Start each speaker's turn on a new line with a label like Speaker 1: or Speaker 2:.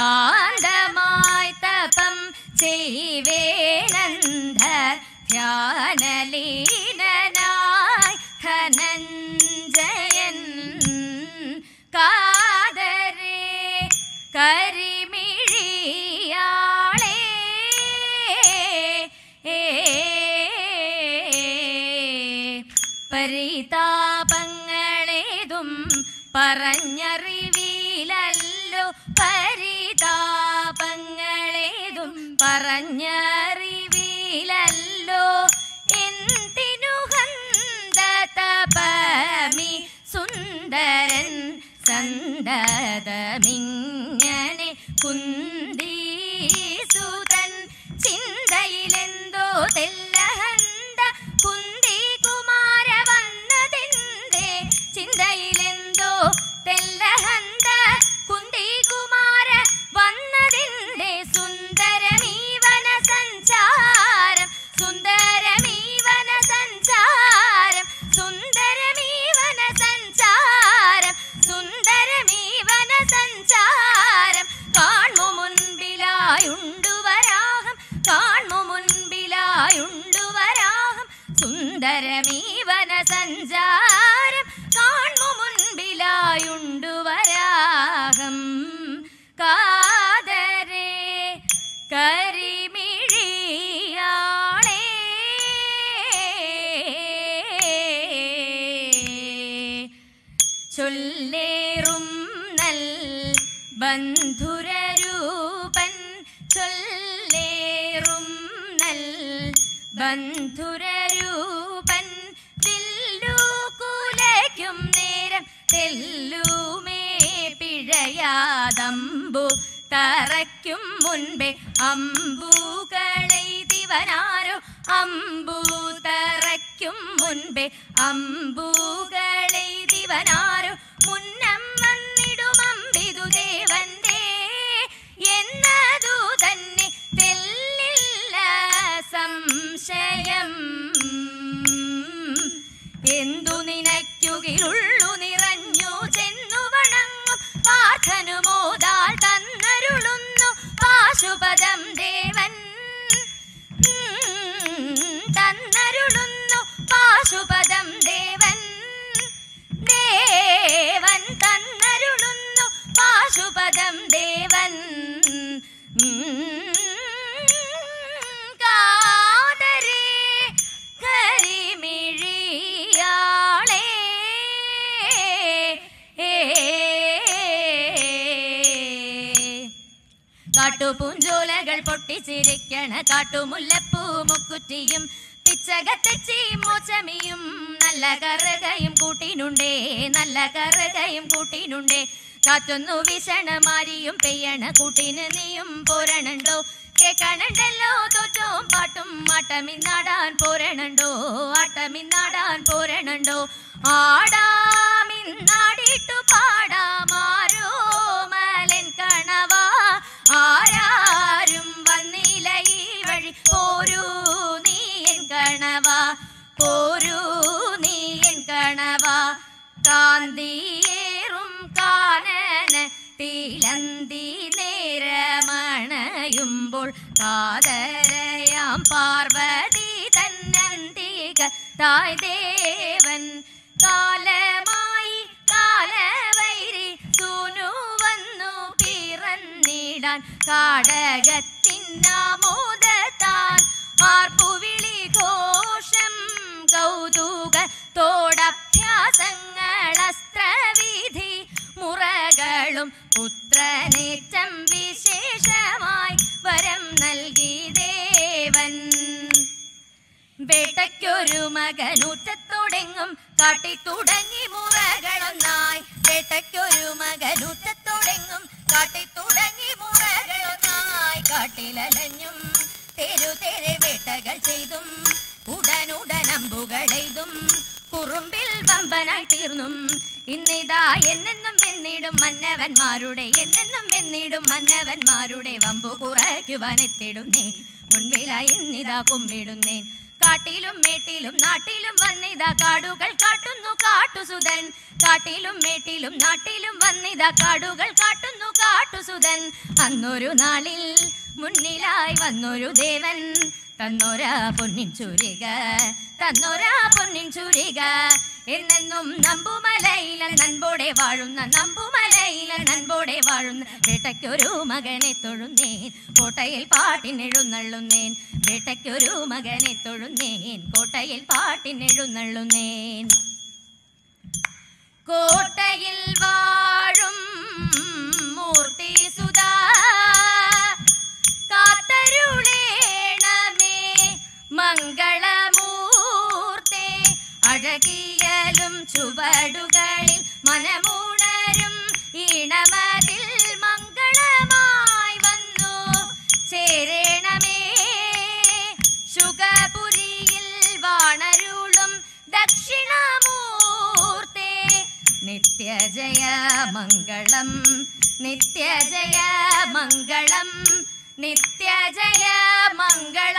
Speaker 1: ശാന്തമായി തപം ചെയ്വേനന്ദ ധ്യാനലീനനായി ധനഞ്ജയൻ കാതരേ കരിമിഴിയാളേ പരിതാപങ്ങളേതും പറഞ്ഞറിവിലല്ലോ പരിതാപങ്ങളേതും പറഞ്ഞറിവിലല്ലോ എന്തിനു ഹന്തതപമി സുന്ദരൻ സന്തതമിങ്ങനെ കുന്ദീസുതൻ ചിന്തയിലെന്തോ തെല്ലഹന്ത കുന്തി കുമാര വന്നതെന്തേ ചിന്തയിലെന്തോ തെല്ലഹന്ത കുന്തി കുമാര വന്നതിന്റെ സുന്ദരമീവന സഞ്ചാരം സുന്ദരമീവന സഞ്ചാരം സുന്ദരമീവന സഞ്ചാരം സുന്ദരമീവന സഞ്ചാരം കാൺമു മുൻപിലായുണ്ടു വരാഹം കാൺമു മുൻപിലായുണ്ടു വരാഹം സുന്ദരമീവന സഞ്ചാരം കാൺമു മുൻപിലായുണ്ടു വരാഹം കാതരേ കരിമിഴിയാളേ ചൊല്ലേറും നൽ ബന്ധുരരൂപൻ ചൊല്ലേറും നൽ ബന്ധുരരൂപൻ വില്ലു കുലയ്ക്കും നേരം തെല്ലുമേ പിഴയാതമ്പു തറയ്ക്കും മുൻപേ അമ്പുകളെ ദിവനാരോ അമ്പു തറയ്ക്കും മുൻപേ അമ്പുകളെ ദിവനാരോ മുന്നം വന്നിടും അമ്പിതു ദേവന്റെ എന്നതു തന്നെ തെല്ലില്ല സംശയം എന്തു നിനയ്ക്കുകിലുള്ളു നിറഞ്ഞു ചെന്നു വണങ്ങും പാർത്ഥനുമോദാൽ തന്നരുളുന്നു പാശുപദം ദേവൻ ഉം, തന്നരുളുന്നു പാശുപദം ദേവൻ ദേവൻ തന്നരുളുന്നു പാശുപദം ദേവൻ ഉം, കാതരേ കരിമിഴിയാളേ കാട്ടുപൂഞ്ചോലകൾ പൊട്ടിച്ചിരിക്കണ കാട്ടുമുല്ലപ്പൂ മുക്കുറ്റിയും പിച്ചകത്തച്ചിയും മോച്ചമിയും നല്ല കറുകയും കൂട്ടിനുണ്ടേ നല്ല കറുകയും കൂട്ടിനുണ്ടേ കാറ്റൊന്നു വീശണ മാരിയും പെയ്യണ കൂട്ടിന് നീയും പോരണുണ്ടോ കേക്കണുണ്ടല്ലോ തോറ്റവും പാട്ടും ആട്ടമിന്നാടാൻ പോരണുണ്ടോ ആട്ടമിന്നാടാൻ പോരണുണ്ടോ ആടാമിന്നാടിട്ടു പാടാമാരോ മലൻ കണവാ ആരാരും വന്നില്ല ഈ വഴി പോരൂ നീ എൻ കണവാ പോരൂ നീ എൻ കണവാ കാന്തിയേറും കാനന തീലന്തി നേരമണയുമ്പോൾ കാതരയാം പാർവതി തന്നന്തിക തായ് ദേവൻ കാലമായി കാലവൈരി സൂനു വന്നു പിറന്നിടാൻ കാടകത്തിന്നാമോദത്താൽ ആർപ്പുവിളി ഘോഷം കൗതുക തോടഭ്യാസങ്ങളസ്ത്രവിധി മുറകളും പുത്രനേറ്റം വിശേഷമായി വരം നൽകി ദേവൻ വേട്ടയ്ക്കൊരു മകനൂറ്റത്തോടെങ്ങും കാട്ടി തുടങ്ങി മുറകളൊന്നായി വേട്ടയ്ക്കൊരു മകനൂറ്റത്തോടെങ്ങും കാട്ടി തുടങ്ങി മുറകളൊന്നായി കാട്ടിലലഞ്ഞും തെരു തെരെ വേട്ടകൾ ചെയ്തും ഉടനുടൻ അമ്പുകളെയ്തും കുറുമ്പിൽ വമ്പനായി തീർന്നും ഇന്നിതാ എന്നെന്നും വെന്നിടും മന്നവന്മാരുടെ എന്നെന്നും വെന്നിടും മന്നവന്മാരുടെ വമ്പു കുറയ്ക്കുവാൻ എത്തിടുന്നേ മുൻപിലായി ഇന്നിതാ കുമ്പിടുന്നേ കാട്ടിലും മേട്ടിലും നാട്ടിലും വന്നിതാ കാടുകൾ കാട്ടുന്നു കാട്ടുസുതൻ കാട്ടിലും മേട്ടിലും നാട്ടിലും വന്നിതാ കാടുകൾ കാട്ടുന്നു കാട്ടുസുതൻ അന്നൊരു നാളിൽ മുന്നിലായി വന്നൊരു ദേവൻ തന്നൊരാ പൊന്നിൻ ചുരിക തന്നൊരാ പൊന്നിൻ ചുരിക എന്നെന്നും നമ്പുമലയില നൻപോടെ വാഴുന്ന നമ്പുമലയില നൻപോടെ വാഴുന്ന വേട്ടയ്ക്കൊരു മകനെ തൊഴുന്നേൻ കോട്ടയിൽ പാട്ടിനെഴുന്നള്ളുന്നേൻ വേട്ടയ്ക്കൊരു മകനെ തൊഴുന്നേൻ കോട്ടയിൽ പാട്ടിനെഴുന്നള്ളുന്നേൻ കോട്ടയിൽ വാഴും മൂർത്തി സുധാ കാത്തരുളേണമേ മംഗളമൂർത്തേ അഴകിയലും ചുവടുകളിൽ മനമുണരും ഈണമതിൽ മംഗളമായി വന്നു ചേരേണമേ ശുഗപുരിയിൽ വാണരുളും ദക്ഷിണമൂർത്തേ നിത്യജയ മംഗളം നിത്യജയ മംഗളം നിത്യജയ മംഗളം